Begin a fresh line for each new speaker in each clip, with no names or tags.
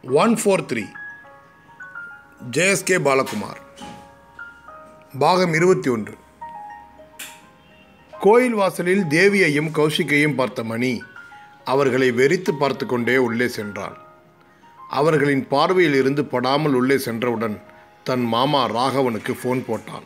one four three JSK Balakumar பாகம் இருபத்தி ஒன்று கோயில் வாசலில் தேவியையும் கௌஷிக்கையும் பார்த்த மணி அவர்களை வெறித்து பார்த்து கொண்டே உள்ளே சென்றாள் அவர்களின் பார்வையில் இருந்து படாமல் உள்ளே சென்றவுடன் தன் மாமா ராகவனுக்கு ஃபோன் போட்டான்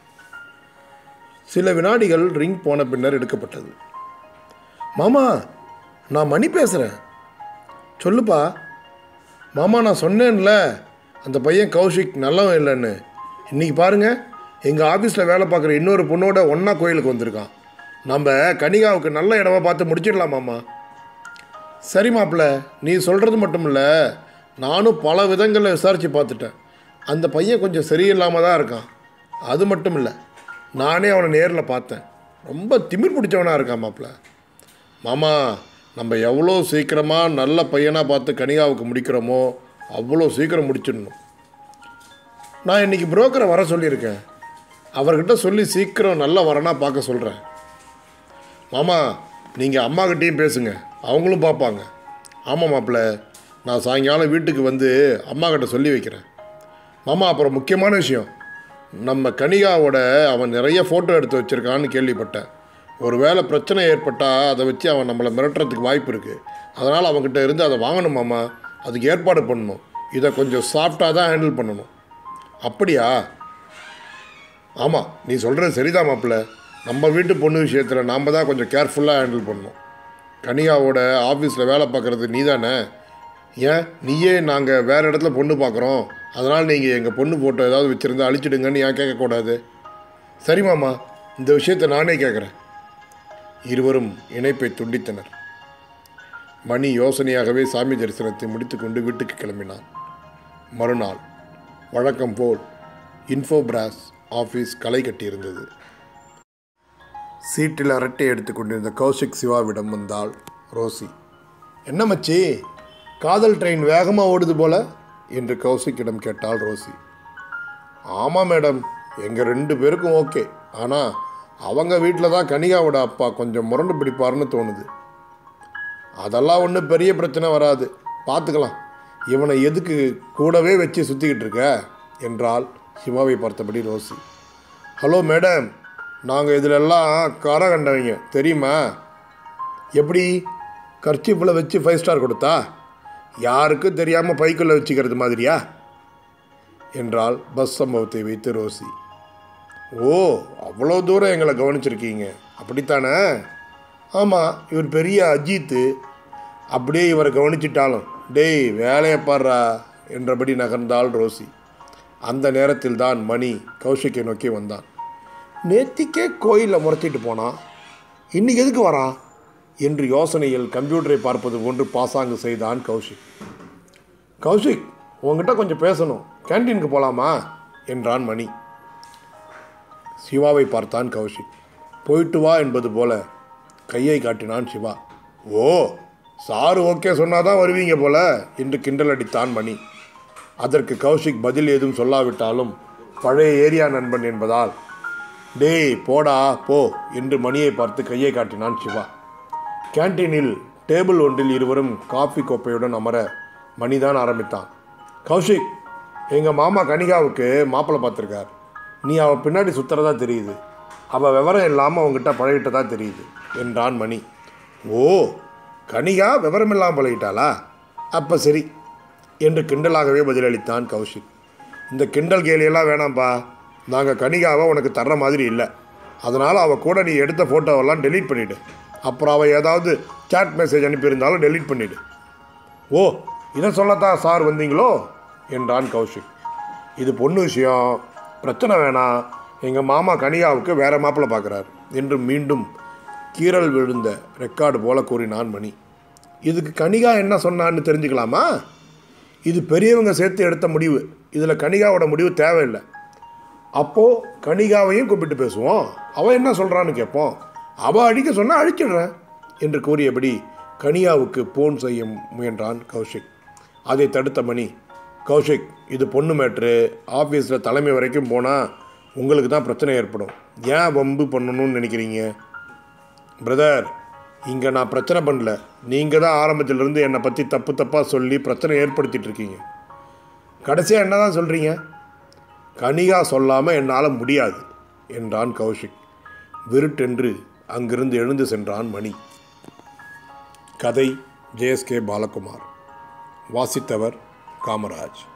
சில வினாடிகள் ரிங் போன பின்னர் எடுக்கப்பட்டது மாமா நான் மணி பேசுகிறேன் சொல்லுப்பா மாமா நான் சொன்னேன்ல அந்த பையன் கௌஷிக் நல்லவன் இல்லைன்னு இன்றைக்கி பாருங்கள் எங்கள் ஆஃபீஸில் வேலை பார்க்குற இன்னொரு பொண்ணோட ஒன்றா கோயிலுக்கு வந்திருக்கான் நம்ம கனிகாவுக்கு நல்ல இடமா பார்த்து முடிச்சிடலாம் மாமா சரி மாப்பிள்ள நீ சொல்கிறது மட்டும் இல்லை நானும் பல விதங்களில் விசாரித்து பார்த்துட்டேன் அந்த பையன் கொஞ்சம் சரியில்லாமல் தான் இருக்கான் அது மட்டும் இல்லை நானே அவனை நேரில் பார்த்தேன் ரொம்ப திமிர் பிடிச்சவனாக இருக்கான் மாப்பிள்ள மாமா நம்ம எவ்வளோ சீக்கிரமாக நல்ல பையனாக பார்த்து கனிகாவுக்கு முடிக்கிறோமோ அவ்வளோ சீக்கிரம் முடிச்சிடணும் நான் இன்றைக்கி புரோக்கரை வர சொல்லியிருக்கேன் அவர்கிட்ட சொல்லி சீக்கிரம் நல்ல வரனா பார்க்க சொல்கிறேன் மாமா நீங்கள் அம்மாக்கிட்டேயும் பேசுங்க அவங்களும் பார்ப்பாங்க ஆமாம் மாப்பிள்ள நான் சாயங்காலம் வீட்டுக்கு வந்து அம்மாக்கிட்ட சொல்லி வைக்கிறேன் மாமா அப்புறம் முக்கியமான விஷயம் நம்ம கனிகாவோட அவன் நிறைய ஃபோட்டோ எடுத்து வச்சுருக்கான்னு கேள்விப்பட்டேன் ஒரு வேளை பிரச்சனை ஏற்பட்டால் அதை வச்சு அவன் நம்மளை மிரட்டுறதுக்கு வாய்ப்பு இருக்குது அதனால் அவன்கிட்ட இருந்து அதை வாங்கணும் மாமா அதுக்கு ஏற்பாடு பண்ணணும் இதை கொஞ்சம் சாஃப்டாக தான் ஹேண்டில் பண்ணணும் அப்படியா ஆமாம் நீ சொல்கிறது சரிதான் மாப்பிள்ள நம்ம வீட்டு பொண்ணு விஷயத்தில் நாம் தான் கொஞ்சம் கேர்ஃபுல்லாக ஹேண்டில் பண்ணணும் கனிகாவோட ஆஃபீஸில் வேலை பார்க்குறது நீ தானே ஏன் நீயே நாங்கள் வேறு இடத்துல பொண்ணு பார்க்குறோம் அதனால் நீங்கள் எங்கள் பொண்ணு ஃபோட்டோ ஏதாவது வச்சுருந்தா அழிச்சிடுங்கன்னு ஏன் கேட்கக்கூடாது சரி மாமா இந்த விஷயத்தை நானே கேட்குறேன் இருவரும் இணைப்பை துண்டித்தனர் மணி யோசனையாகவே சாமி தரிசனத்தை முடித்துக்கொண்டு வீட்டுக்கு கிளம்பினான் மறுநாள் வழக்கம் போல் இன்ஃபோபிராஸ் ஆஃபீஸ் களை கட்டியிருந்தது சீட்டில் அரட்டை எடுத்துக்கொண்டிருந்த கௌஷிக் சிவாவிடம் வந்தாள் ரோசி என்ன மச்சி காதல் ட்ரெயின் வேகமாக ஓடுது போல என்று கௌஷிக்கிடம் கேட்டாள் ரோசி ஆமாம் மேடம் எங்கள் ரெண்டு பேருக்கும் ஓகே ஆனால் அவங்க வீட்டில் தான் கனிகாவோட அப்பா கொஞ்சம் முரண்டு பிடிப்பாருன்னு தோணுது அதெல்லாம் ஒன்றும் பெரிய பிரச்சனை வராது பார்த்துக்கலாம் இவனை எதுக்கு கூடவே வச்சு சுற்றிக்கிட்டு இருக்க என்றால் சிவாவை பார்த்தபடி ரோசி ஹலோ மேடம் நாங்கள் இதிலெல்லாம் கரை கண்டவங்க தெரியுமா எப்படி கர்ச்சிப்பில் வச்சு ஃபைவ் ஸ்டார் கொடுத்தா யாருக்கும் தெரியாமல் பைக்குள்ளே வச்சுக்கிறது மாதிரியா என்றால் பஸ் சம்பவத்தை வைத்து ரோசி ஓ அவ்வளோ தூரம் எங்களை கவனிச்சிருக்கீங்க அப்படித்தானே ஆமாம் இவர் பெரிய அஜித்து அப்படியே இவரை கவனிச்சிட்டாலும் டேய் வேலையை பாடுறா என்றபடி நகர்ந்தாள் ரோசி அந்த நேரத்தில் தான் மணி கௌஷிக்கை நோக்கி வந்தான் நேத்திக்கே கோயிலில் முறைச்சிட்டு போனான் இன்னைக்கு எதுக்கு வரான் என்று யோசனையில் கம்ப்யூட்டரை பார்ப்பது போன்று பாசாங்கு செய்தான் கௌஷிக் கௌஷிக் உங்ககிட்ட கொஞ்சம் பேசணும் கேன்டீனுக்கு போகலாமா என்றான் மணி சிவாவை பார்த்தான் கௌஷிக் போயிட்டு வா என்பது போல கையை காட்டினான் சிவா ஓ சாரு ஓகே சொன்னாதான் வருவீங்க போல என்று கிண்டல் அடித்தான் மணி அதற்கு கௌஷிக் பதில் ஏதும் சொல்லாவிட்டாலும் பழைய ஏரியா நண்பன் என்பதால் டேய் போடா போ என்று மணியை பார்த்து கையை காட்டினான் சிவா கேன்டீனில் டேபிள் ஒன்றில் இருவரும் காஃபி கோப்பையுடன் அமர மணிதான் ஆரம்பித்தான் கௌஷிக் எங்கள் மாமா கனிகாவுக்கு மாப்பிள்ளை பார்த்துருக்கார் நீ அவள் பின்னாடி சுற்றுறதா தெரியுது அவள் விவரம் இல்லாமல் அவங்ககிட்ட பழகிட்டதா தெரியுது என்றான் மணி ஓ கனிகா விவரம் இல்லாமல் பழகிட்டாளா அப்போ சரி என்று கிண்டலாகவே பதிலளித்தான் கௌஷிக் இந்த கிண்டல் கேலியெல்லாம் வேணாம்ப்பா நாங்கள் கனிகாவை உனக்கு தர்ற மாதிரி இல்லை அதனால் அவள் கூட நீ எடுத்த ஃபோட்டோவெல்லாம் டெலீட் பண்ணிவிடு அப்புறம் அவள் ஏதாவது சாட் மெசேஜ் அனுப்பியிருந்தாலும் டெலீட் பண்ணிவிடு ஓ இதை சொல்லத்தான் சார் வந்தீங்களோ என்றான் கௌஷிக் இது பொண்ணு விஷயம் பிரச்சனை வேணாம் எங்கள் மாமா கனிகாவுக்கு வேற மாப்பிள்ளை பார்க்குறாரு என்று மீண்டும் கீறல் விழுந்த ரெக்கார்டு போல கூறினான் மணி இதுக்கு கனிகா என்ன சொன்னான்னு தெரிஞ்சுக்கலாமா இது பெரியவங்க சேர்த்து எடுத்த முடிவு இதில் கனிகாவோட முடிவு தேவையில்லை அப்போது கனிகாவையும் கூப்பிட்டு பேசுவோம் அவள் என்ன சொல்கிறான்னு கேட்போம் அவள் அடிக்க சொன்னால் அழிச்சிடுறேன் என்று கூறியபடி கனிகாவுக்கு போன் செய்ய முயன்றான் கௌஷிக் அதை தடுத்த மணி கௌஷிக் இது பொண்ணு மேட்ரு ஆஃபீஸில் தலைமை வரைக்கும் போனால் உங்களுக்கு தான் பிரச்சனை ஏற்படும் ஏன் வம்பு பண்ணணும்னு நினைக்கிறீங்க பிரதர் இங்கே நான் பிரச்சனை பண்ணல நீங்கள் தான் ஆரம்பத்திலிருந்து என்னை பற்றி தப்பு தப்பாக சொல்லி பிரச்சனை ஏற்படுத்திட்டு இருக்கீங்க கடைசியாக என்ன தான் சொல்கிறீங்க கனிகா சொல்லாமல் என்னால் முடியாது என்றான் கௌஷிக் விருட்டென்று அங்கிருந்து எழுந்து சென்றான் மணி கதை ஜேஎஸ்கே பாலகுமார் வாசித்தவர் காமராஜ்